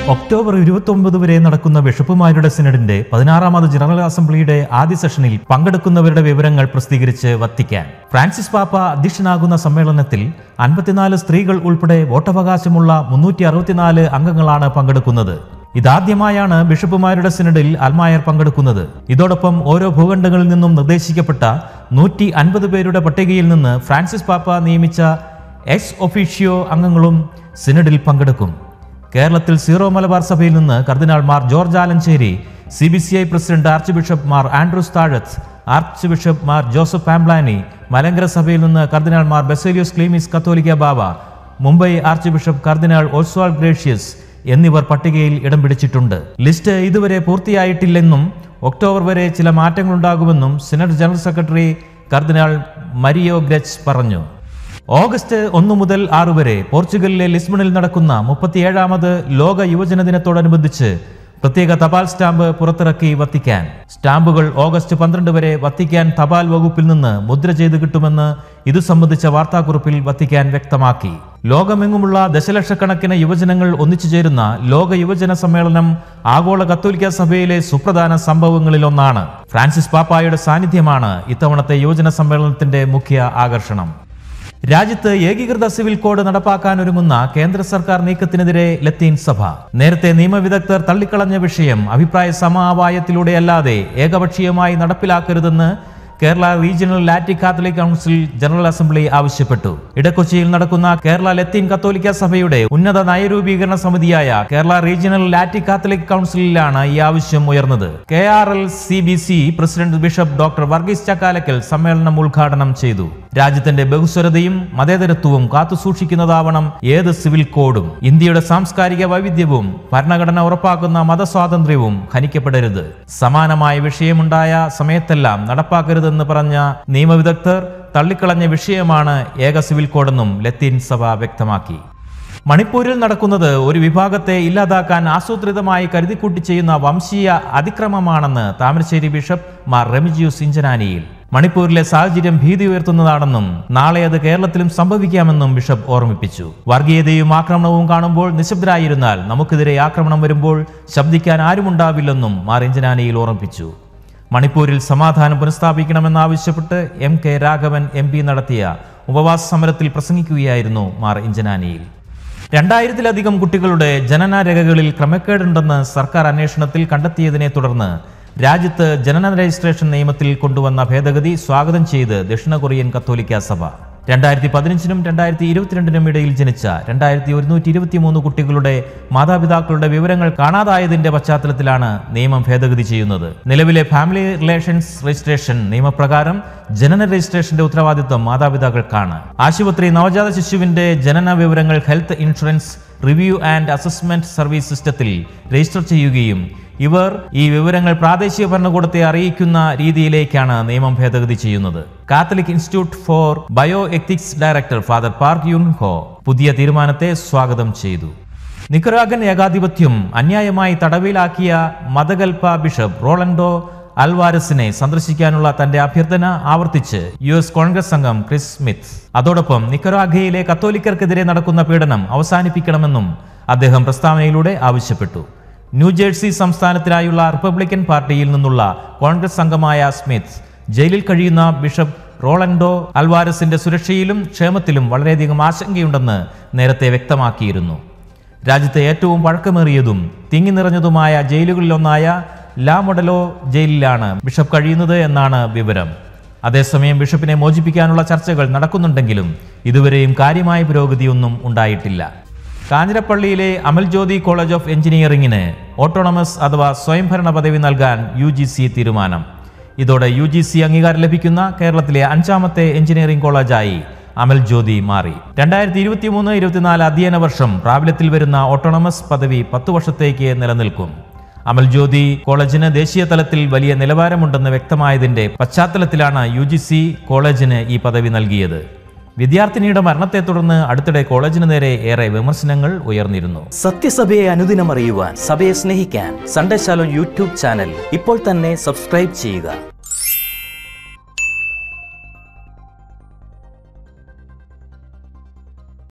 October ഇരുപത്തി വരെ നടക്കുന്ന ബിഷപ്പുമാരുടെ സിനഡിന്റെ പതിനാറാമത് ജനറൽ അസംബ്ലിയുടെ ആദ്യ സെഷനിൽ പങ്കെടുക്കുന്നവരുടെ വിവരങ്ങൾ പ്രസിദ്ധീകരിച്ച് വത്തിക്കാൻ ഫ്രാൻസിസ് പാപ്പ അധ്യക്ഷനാകുന്ന സമ്മേളനത്തിൽ അൻപത്തിനാല് സ്ത്രീകൾ ഉൾപ്പെടെ വോട്ടവകാശമുള്ള മുന്നൂറ്റി അറുപത്തിനാല് അംഗങ്ങളാണ് പങ്കെടുക്കുന്നത് ഇതാദ്യമായാണ് ബിഷപ്പുമാരുടെ സിനഡിൽ അൽമായർ പങ്കെടുക്കുന്നത് ഇതോടൊപ്പം ഓരോ ഭൂഖണ്ഡങ്ങളിൽ നിന്നും നിർദ്ദേശിക്കപ്പെട്ട നൂറ്റി അൻപത് പേരുടെ പട്ടികയിൽ നിന്ന് ഫ്രാൻസിസ് പാപ്പ നിയമിച്ച എക്സ് ഒഫീഷ്യോ അംഗങ്ങളും സിനഡിൽ പങ്കെടുക്കും കേരളത്തിൽ സീറോ മലബാർ സഭയിൽ നിന്ന് cardinal Mar George Alencherry C B C I president archbishop Mar Andrews Thazhath archbishop Mar Joseph Pamplany Malankara സഭയിൽ നിന്ന് cardinal Mar Baselios Cleemis Catholica Bava Mumbai archbishop cardinal Oswald Gracias എന്നിവർ പട്ടികയിൽ ഇടം പിടിച്ചിട്ടുണ്ട് ലിസ്റ്റ് ഇതുവരെ പൂർത്തിയായിട്ടില്ലെന്നും ഒക്ടോബർ വരെ ചില മാറ്റങ്ങളുണ്ടാകുമെന്നും synod general secretary cardinal Mario Grech പറഞ്ഞു ഓഗസ്റ്റ് ഒന്ന് മുതൽ ആറ് വരെ പോർച്ചുഗലിലെ ലിസ്ബണിൽ നടക്കുന്ന മുപ്പത്തിയേഴാമത് ലോക യുവജന ദിനത്തോടനുബന്ധിച്ച് പ്രത്യേക തപാൽ സ്റ്റാമ്പ് പുറത്തിറക്കി വത്തിക്കാൻ സ്റ്റാമ്പുകൾ ഓഗസ്റ്റ് പന്ത്രണ്ട് വരെ വത്തിക്കാൻ തപാൽ വകുപ്പിൽ നിന്ന് മുദ്ര ചെയ്ത് കിട്ടുമെന്ന് ഇതു സംബന്ധിച്ച വാർത്താക്കുറിപ്പിൽ വത്തിക്കാൻ വ്യക്തമാക്കി ലോകമെങ്ങുമുള്ള ദശലക്ഷക്കണക്കിന് യുവജനങ്ങൾ ഒന്നിച്ചു ചേരുന്ന ലോക യുവജന സമ്മേളനം ആഗോള കത്തോലിക്ക സഭയിലെ സുപ്രധാന സംഭവങ്ങളിലൊന്നാണ് ഫ്രാൻസിസ് പാപ്പായുടെ സാന്നിധ്യമാണ് ഇത്തവണത്തെ യുവജന സമ്മേളനത്തിന്റെ മുഖ്യ ആകർഷണം രാജ്യത്ത് ഏകീകൃത സിവിൽ കോഡ് നടപ്പാക്കാനൊരുങ്ങുന്ന കേന്ദ്ര സർക്കാർ നീക്കത്തിനെതിരെ ലത്തീൻ സഭ നേരത്തെ നിയമവിദഗ്ധർ തള്ളിക്കളഞ്ഞ വിഷയം അഭിപ്രായ സമവായത്തിലൂടെയല്ലാതെ ഏകപക്ഷീയമായി നടപ്പിലാക്കരുതെന്ന് Kerala regional Latin Catholic council general assembly ആവശ്യപ്പെട്ടു ഇടക്കൊച്ചിയിൽ നടക്കുന്ന കേരള ലത്തീൻ കത്തോലിക്ക സഭയുടെ ഉന്നത നയരൂപീകരണ സമിതിയായ കേരള റീജിയണൽ ലാറ്റി കാത്തലിക് കൗൺസിലിലാണ് ഈ ആവശ്യം ഉയർന്നത് K R L C B C president bishop doctor Varghese Chakkalakal സമ്മേളനം ഉദ്ഘാടനം ചെയ്തു രാജ്യത്തിന്റെ ബഹുസ്വരതയും മതേതരത്വവും കാത്തുസൂക്ഷിക്കുന്നതാവണം ഏത് സിവിൽ കോഡും ഇന്ത്യയുടെ സാംസ്കാരിക വൈവിധ്യവും ഭരണഘടന ഉറപ്പാക്കുന്ന മതസ്വാതന്ത്ര്യവും ഹനിക്കപ്പെടരുത് സമാനമായ വിഷയമുണ്ടായ സമയത്തെല്ലാം നടപ്പാക്കരുതെന്ന് പറഞ്ഞ നിയമവിദഗ്ധർ തള്ളിക്കളഞ്ഞ വിഷയമാണ് ഏക സിവിൽ കോഡെന്നും ലത്തീൻ സഭ വ്യക്തമാക്കി മണിപ്പൂരിൽ നടക്കുന്നത് ഒരു വിഭാഗത്തെ ഇല്ലാതാക്കാൻ ആസൂത്രിതമായി കരുതിക്കൂട്ടി ചെയ്യുന്ന വംശീയ അതിക്രമമാണെന്ന് താമരശ്ശേരി ബിഷപ്പ് മാർ റെമിജിയൂസ് ഇഞ്ചനാനിയിൽ മണിപ്പൂരിലെ സാഹചര്യം ഭീതി ഉയർത്തുന്നതാണെന്നും നാളെ അത് കേരളത്തിലും സംഭവിക്കാമെന്നും ബിഷപ്പ് ഓർമ്മിപ്പിച്ചു വർഗീയതയും ആക്രമണവും കാണുമ്പോൾ നിശബ്ദരായിരുന്നാൽ നമുക്കെതിരെ ആക്രമണം വരുമ്പോൾ ശബ്ദിക്കാൻ ആരുമുണ്ടാവില്ലെന്നും മാർ ഇഞ്ചനാനിയിൽ ഓർമ്മിപ്പിച്ചു മണിപ്പൂരിൽ സമാധാനം പുനഃസ്ഥാപിക്കണമെന്നാവശ്യപ്പെട്ട് M K Raghavan M P നടത്തിയ ഉപവാസ സമരത്തിൽ പ്രസംഗിക്കുകയായിരുന്നു മാർ ഇഞ്ചനാനിയിൽ രണ്ടായിരത്തിലധികം കുട്ടികളുടെ ജനന രേഖകളിൽ ക്രമക്കേടുണ്ടെന്ന് സർക്കാർ അന്വേഷണത്തിൽ കണ്ടെത്തിയതിനെ തുടർന്ന് രാജ്യത്ത് ജനന രജിസ്ട്രേഷൻ നിയമത്തിൽ കൊണ്ടുവന്ന ഭേദഗതി സ്വാഗതം ചെയ്ത് ദക്ഷിണ കൊറിയൻ കത്തോലിക്ക സഭ രണ്ടായിരത്തി പതിനഞ്ചിനും രണ്ടായിരത്തി ഇരുപത്തിരണ്ടിനും ഇടയിൽ ജനിച്ച രണ്ടായിരത്തി ഒരുന്നൂറ്റി ഇരുപത്തിമൂന്ന് കുട്ടികളുടെ മാതാപിതാക്കളുടെ വിവരങ്ങൾ കാണാതായതിന്റെ പശ്ചാത്തലത്തിലാണ് നിയമം ഭേദഗതി ചെയ്യുന്നത് നിലവിലെ ഫാമിലി റിലേഷൻസ് രജിസ്ട്രേഷൻ നിയമപ്രകാരം ജനന രജിസ്ട്രേഷന്റെ ഉത്തരവാദിത്വം മാതാപിതാക്കൾക്കാണ് ആശുപത്രി നവജാത ശിശുവിന്റെ ജനന വിവരങ്ങൾ health insurance review and assessment service സിസ്റ്റത്തിൽ രജിസ്റ്റർ ചെയ്യുകയും ഇവർ ഈ വിവരങ്ങൾ പ്രാദേശിക ഭരണകൂടത്തെ അറിയിക്കുന്ന രീതിയിലേക്കാണ് നിയമം ഭേദഗതി ചെയ്യുന്നത് Catholic institute for bioethics director father Park Yunho പുതിയ തീരുമാനത്തെ സ്വാഗതം ചെയ്തു നിക്കറാഗൻ ഏകാധിപത്യം അന്യായമായി തടവിലാക്കിയ മതകൽപ്പ ബിഷപ്പ് റോളൻഡോ അൽവാരസിനെ സന്ദർശിക്കാനുള്ള തന്റെ അഭ്യർത്ഥന ആവർത്തിച്ച് യു എസ് കോൺഗ്രസ് അംഗം ക്രിസ് സ്മിത്ത് അതോടൊപ്പം നിക്കറാഗയിലെ കത്തോലിക്കർക്കെതിരെ നടക്കുന്ന പീഡനം അവസാനിപ്പിക്കണമെന്നും അദ്ദേഹം പ്രസ്താവനയിലൂടെ ആവശ്യപ്പെട്ടു ന്യൂജേഴ്സി സംസ്ഥാനത്തിനായുള്ള റിപ്പബ്ലിക്കൻ പാർട്ടിയിൽ നിന്നുള്ള കോൺഗ്രസ് അംഗമായ സ്മിത്ത് ജയിലിൽ കഴിയുന്ന ബിഷപ്പ് റോളൻഡോ അൽവാരസിന്റെ സുരക്ഷയിലും ക്ഷേമത്തിലും വളരെയധികം ആശങ്കയുണ്ടെന്ന് നേരത്തെ വ്യക്തമാക്കിയിരുന്നു രാജ്യത്തെ ഏറ്റവും പഴക്കമേറിയതും തിങ്ങി നിറഞ്ഞതുമായ ജയിലുകളിലൊന്നായ ലാ മൊഡലോ ജയിലിലാണ് ബിഷപ്പ് കഴിയുന്നത് എന്നാണ് വിവരം അതേസമയം ബിഷപ്പിനെ മോചിപ്പിക്കാനുള്ള ചർച്ചകൾ നടക്കുന്നുണ്ടെങ്കിലും ഇതുവരെയും കാര്യമായ പുരോഗതിയൊന്നും ഉണ്ടായിട്ടില്ല കാഞ്ഞിരപ്പള്ളിയിലെ അമൽജ്യോതി കോളേജ് ഓഫ് എഞ്ചിനീയറിംഗിന് ഓട്ടോണമസ് അഥവാ സ്വയംഭരണ പദവി നൽകാൻ യു ജി സി തീരുമാനം ഇതോടെ യു ജി സി അംഗീകാരം ലഭിക്കുന്ന കേരളത്തിലെ അഞ്ചാമത്തെ എഞ്ചിനീയറിംഗ് കോളേജായി അമൽ ജ്യോതി മാറി രണ്ടായിരത്തി ഇരുപത്തി മൂന്ന് ഇരുപത്തിനാല് അധ്യയന വർഷം പ്രാബല്യത്തിൽ വരുന്ന ഓട്ടോണമസ് പദവി പത്തു വർഷത്തേക്ക് നിലനിൽക്കും അമൽ ജ്യോതി കോളേജിന് ദേശീയ തലത്തിൽ വലിയ നിലവാരമുണ്ടെന്ന് വ്യക്തമായതിന്റെ പശ്ചാത്തലത്തിലാണ് യു ജി സി കോളേജിന് ഈ പദവി നൽകിയത് വിദ്യാർത്ഥിനിയുടെ മരണത്തെ തുടർന്ന് അടുത്തിടെ കോളേജിന് നേരെ ഏറെ വിമർശനങ്ങൾ ഉയർന്നിരുന്നു സത്യസഭയെ അനുദിനം അറിയുവാൻ സഭയെ സ്നേഹിക്കാൻ സൺഡേ ശാലോ യൂട്യൂബ് ചാനൽ ഇപ്പോൾ തന്നെ സബ്സ്ക്രൈബ് ചെയ്യുക